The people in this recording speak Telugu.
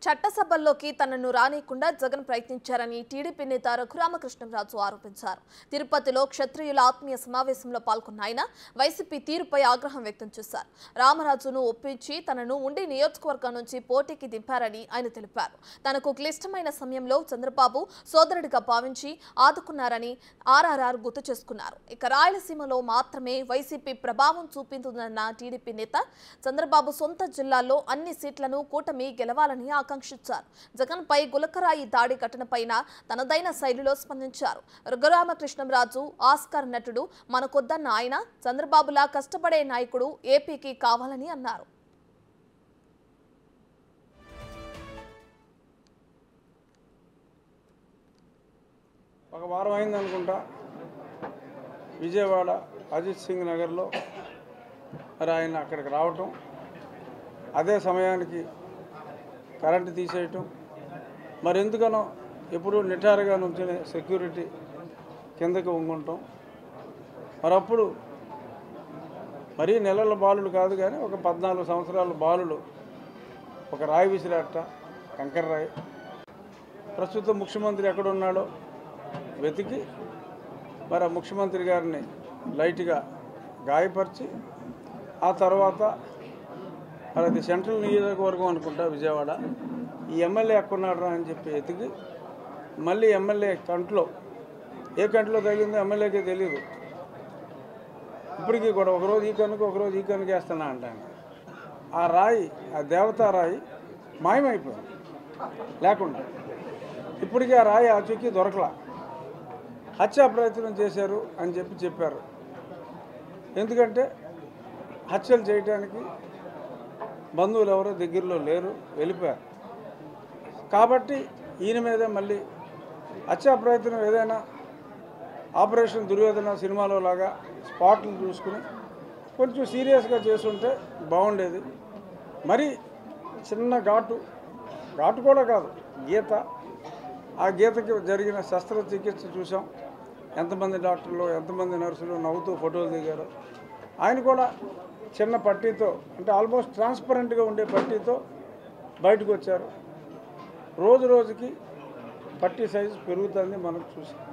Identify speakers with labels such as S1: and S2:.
S1: చట్టసభల్లోకి తనను రానియకుండా జగన్ ప్రయత్నించారని టీడీపీ నేత రఘురామకృష్ణంరాజు ఆరోపించారు తిరుపతిలో క్షత్రియుల ఆత్మీయ సమావేశంలో పాల్గొన్న ఆయన వైసీపీ తీరుపై ఆగ్రహం వ్యక్తం చేశారు రామరాజును ఒప్పించి తనను ఉండి నియోజకవర్గం నుంచి పోటీకి దింపారని ఆయన తెలిపారు తనకు క్లిష్టమైన సమయంలో చంద్రబాబు సోదరుడిగా భావించి ఆదుకున్నారని ఆర్ఆర్ఆర్ గుర్తు చేసుకున్నారు ఇక రాయలసీమలో మాత్రమే వైసీపీ ప్రభావం చూపింటుందన్న టీడీపీ నేత చంద్రబాబు సొంత జిల్లాల్లో అన్ని సీట్లను కూటమి గెలవాలని ఆకాంక్షించారు జగన్పై గులకరాయి దాడి ఘటనపైన తనదైన శైలిలో స్పందించారు రఘురామకృష్ణంరాజు ఆస్కార్ నటుడు మనకొద్దన్న ఆయన చంద్రబాబులా కష్టపడే నాయకుడు ఏపీకి కావాలని అన్నారు
S2: ఒక వారం అయింది అనుకుంటా విజయవాడ అజిత్ సింగ్ నగర్లో మరి ఆయన అక్కడికి రావటం అదే సమయానికి కరెంటు తీసేయటం మరి ఎందుకనో ఎప్పుడు నిటారుగా నుంచునే సెక్యూరిటీ కిందకి వంగుంటాం మరి అప్పుడు మరీ నెలల బాలుడు కాదు కానీ ఒక పద్నాలుగు సంవత్సరాల బాలుడు ఒక రాయి విసిరాట కంకర రాయి ప్రస్తుతం ముఖ్యమంత్రి ఎక్కడున్నాడో వెతికి మరి ఆ ముఖ్యమంత్రి గారిని లైట్గా గాయపరిచి ఆ తర్వాత మరి అది సెంట్రల్ నియోజకవర్గం అనుకుంటా విజయవాడ ఈ ఎమ్మెల్యే ఎక్కడున్నాడు అని చెప్పి ఎతికి మళ్ళీ ఎమ్మెల్యే కంట్లో ఏ కంట్లో తగిలిందో ఎమ్మెల్యేకే తెలియదు ఇప్పటికీ కూడా ఒకరోజు ఈ కనుక ఒకరోజు ఈ కనుక వేస్తున్నా అంటాను ఆ రాయి ఆ దేవతా రాయి మాయమైపోయింది లేకుండా ఇప్పటికీ ఆ రాయి ఆచూకీ దొరకలా హత్యా ప్రయత్నం చేశారు అని చెప్పి చెప్పారు ఎందుకంటే హత్యలు చేయడానికి బంధువులు ఎవరో దగ్గరలో లేరు వెళ్ళిపోయారు కాబట్టి ఈయన మీదే మళ్ళీ హత్యా ప్రయత్నం ఏదైనా ఆపరేషన్ దుర్యోధన సినిమాలో లాగా స్పాట్లు చూసుకుని కొంచెం సీరియస్గా చేసుంటే బాగుండేది మరి చిన్న ఘాటు ఘాటు కూడా కాదు గీత ఆ గీతకి జరిగిన శస్త్రచికిత్స చూసాం ఎంతమంది డాక్టర్లు ఎంతమంది నర్సులు నవ్వుతూ ఫోటోలు దిగారు ఆయన కూడా చిన్న పట్టీతో అంటే ఆల్మోస్ట్ ట్రాన్స్పరెంట్గా ఉండే పట్టీతో బయటకు వచ్చారు రోజు రోజుకి పట్టీ సైజు పెరుగుతుంది మనం చూసాం